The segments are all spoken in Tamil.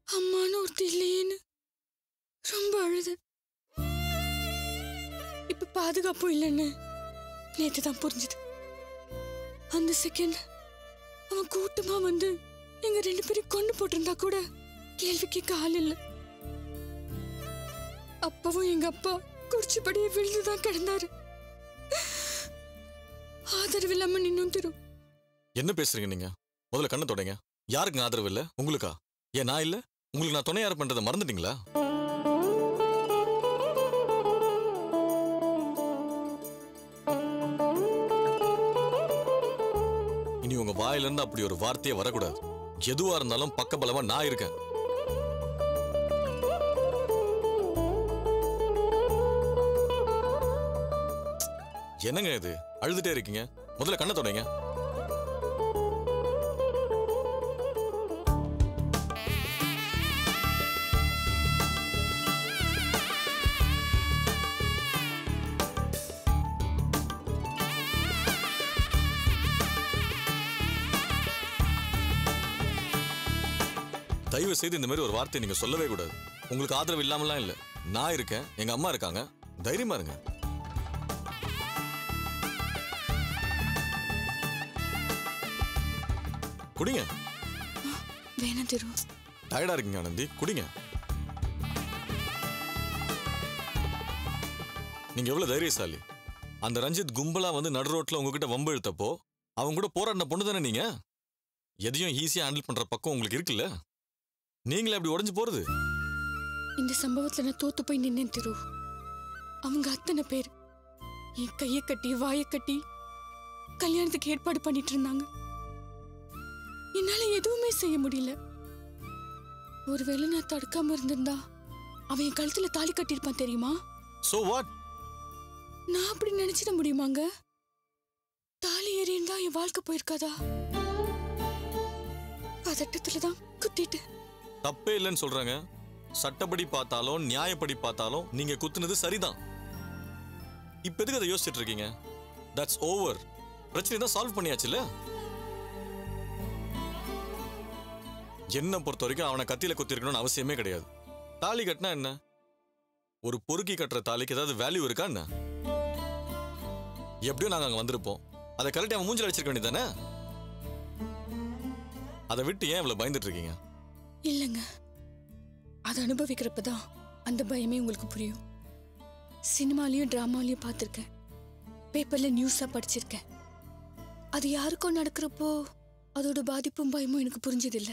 அம்மான்னு ஒருத்தி இல்லையேன்னு ரொம்ப அழுது இப்ப பாதுகாப்பும் இல்லைன்னு நேத்து தான் புரிஞ்சுது அந்த செகண்ட் அவன் கூட்டமா வந்து எங்க ரெண்டு பேரும் கொண்டு போட்டிருந்தா கூட கேள்வி கேட்க ஆள் இல்ல அப்பவும் எங்க அப்பா குடிச்சபடியே விழுந்துதான் கிடந்தாரு ஆதரவு இல்லாம நின்னும் திரு என்ன பேசுறீங்க நீங்க முதல்ல கண்ணை தொடங்க யாருக்குங்க ஆதரவு இல்ல உங்களுக்கா ஏன் நான் இல்ல உங்களுக்கு நான் துணையார் பண்றதை மறந்துட்டீங்களா இனி உங்க வாயில இருந்து அப்படி ஒரு வார்த்தையே வரக்கூடாது எதுவா இருந்தாலும் பக்கபலமா நான் இருக்கேன் என்னங்க இது அழுதுட்டே இருக்கீங்க முதல்ல கண்ணை தொடங்க தயவு செய்து இந்த மாதிரி ஒரு வார்த்தை நீங்க சொல்லவே கூடாது உங்களுக்கு ஆதரவு இல்லாமலாம் இல்ல நான் இருக்கேன் எங்க அம்மா இருக்காங்க தைரியமா இருங்க குடிங்க வேணாம் திரு டயர்டா இருக்கீங்க ஆனந்தி குடிங்க நீங்க எவ்வளவு தைரியசாலி அந்த ரஞ்சித் கும்பலா வந்து நடு ரோட்ல உங்ககிட்ட வம்பு இழுத்தப்போ அவங்க கூட போராடின பொண்ணு தானே நீங்க எதையும் ஈஸியா ஹேண்டில் பண்ற பக்கம் உங்களுக்கு இருக்குல்ல நீங்களே அப்படி உடைஞ்சு போறது இந்த சம்பவத்துல நான் தோத்து போய் நின்னேன் திரு அவங்க அத்தனை பேர் என் கையை கட்டி வாயை கட்டி கல்யாணத்துக்கு ஏற்பாடு பண்ணிட்டு இருந்தாங்க என்னால எதுவுமே செய்ய முடியல ஒருவேளை நான் தடுக்காம இருந்திருந்தா அவன் என் கழுத்துல தாலி கட்டியிருப்பான் தெரியுமா சோ வாட் நான் அப்படி நினைச்சிட முடியுமாங்க தாலி ஏறியிருந்தா என் வாழ்க்கை போயிருக்காதா பதட்டத்துல தான் குத்திட்டு தப்பே இல்லைன்னு சொல்றாங்க சட்டப்படி பார்த்தாலும் நியாயப்படி பார்த்தாலும் நீங்க குத்துனது சரிதான் இப்ப எதுக்கு அதை யோசிச்சுட்டு இருக்கீங்க தட்ஸ் ஓவர் பிரச்சனை தான் சால்வ் பண்ணியாச்சுல்ல என்ன பொறுத்த வரைக்கும் அவனை கத்தியில குத்திருக்கணும்னு அவசியமே கிடையாது தாலி கட்டினா என்ன ஒரு பொறுக்கி கட்டுற தாலிக்கு ஏதாவது வேல்யூ இருக்கா என்ன எப்படியும் நாங்க அங்க வந்திருப்போம் அதை கரெக்டாக அவன் மூஞ்சில் அடிச்சிருக்க வேண்டியதானே அதை விட்டு ஏன் இவ்வளவு பயந்துட்டு இருக்கீங்க இல்லைங்க அதை அனுபவிக்கிறப்பதான் அந்த பயமே உங்களுக்கு புரியும் சினிமாலையும் டிராமாலையும் பார்த்துருக்கேன் பேப்பர்ல நியூஸா படிச்சிருக்கேன் அது யாருக்கோ நடக்கிறப்போ அதோட பாதிப்பும் பயமும் எனக்கு புரிஞ்சதில்ல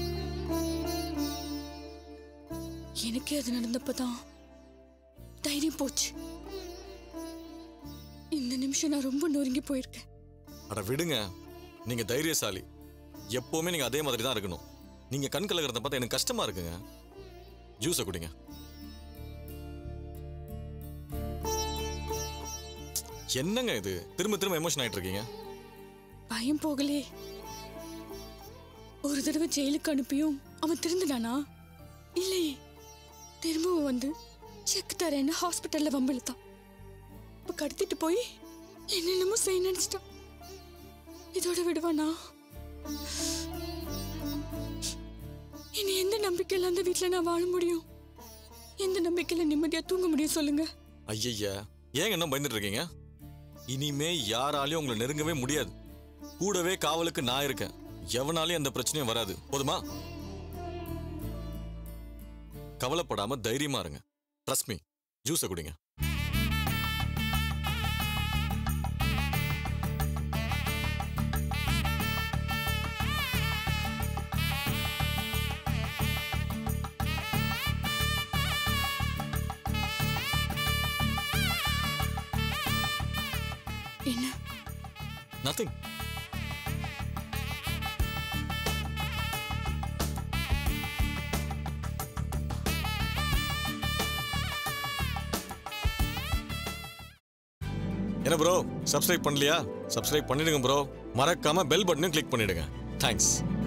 எனக்கே அது நடந்தப்பதான் தைரியம் போச்சு இந்த நிமிஷம் நான் ரொம்ப நொறுங்கி போயிருக்கேன் அட விடுங்க நீங்க தைரியசாலி எப்பவுமே நீங்க அதே மாதிரி தான் இருக்கணும் நீங்க கண் கலக்கிறத பார்த்தா எனக்கு கஷ்டமா இருக்குங்க ஜூஸை குடிங்க என்னங்க இது திரும்ப திரும்ப எமோஷன் ஆயிட்டு இருக்கீங்க பயம் போகலே ஒரு தடவை ஜெயிலுக்கு அனுப்பியும் அவன் திருந்தினானா இல்லையே திரும்பவும் வந்து செக் தரேன்னு ஹாஸ்பிட்டல்ல வம்பிழுத்தான் இப்ப கடத்திட்டு போய் என்னென்னமோ செய்ய நினைச்சிட்டான் இதோட விடுவானா இனி எந்த நம்பிக்கையில அந்த வீட்ல நான் வாழ முடியும் எந்த நம்பிக்கையில நிம்மதியா தூங்க முடியும் சொல்லுங்க ஐயய்யா ஏங்க என்ன பயந்துட்டு இருக்கீங்க இனிமே யாராலையும் உங்களை நெருங்கவே முடியாது கூடவே காவலுக்கு நான் இருக்கேன் எவனாலையும் அந்த பிரச்சனையும் வராது போதுமா கவலைப்படாம தைரியமா இருங்க ட்ரஸ்ட் மீ ஜூஸை குடிங்க என்ன நத்திங் என்ன ப்ரோ சப்ஸ்கிரைப் பண்ணலையா சப்ஸ்கிரைப் பண்ணிடுங்க ப்ரோ மறக்காம பெல் பட்டனையும் கிளிக் பண்ணிடுங்க தேங்க்ஸ்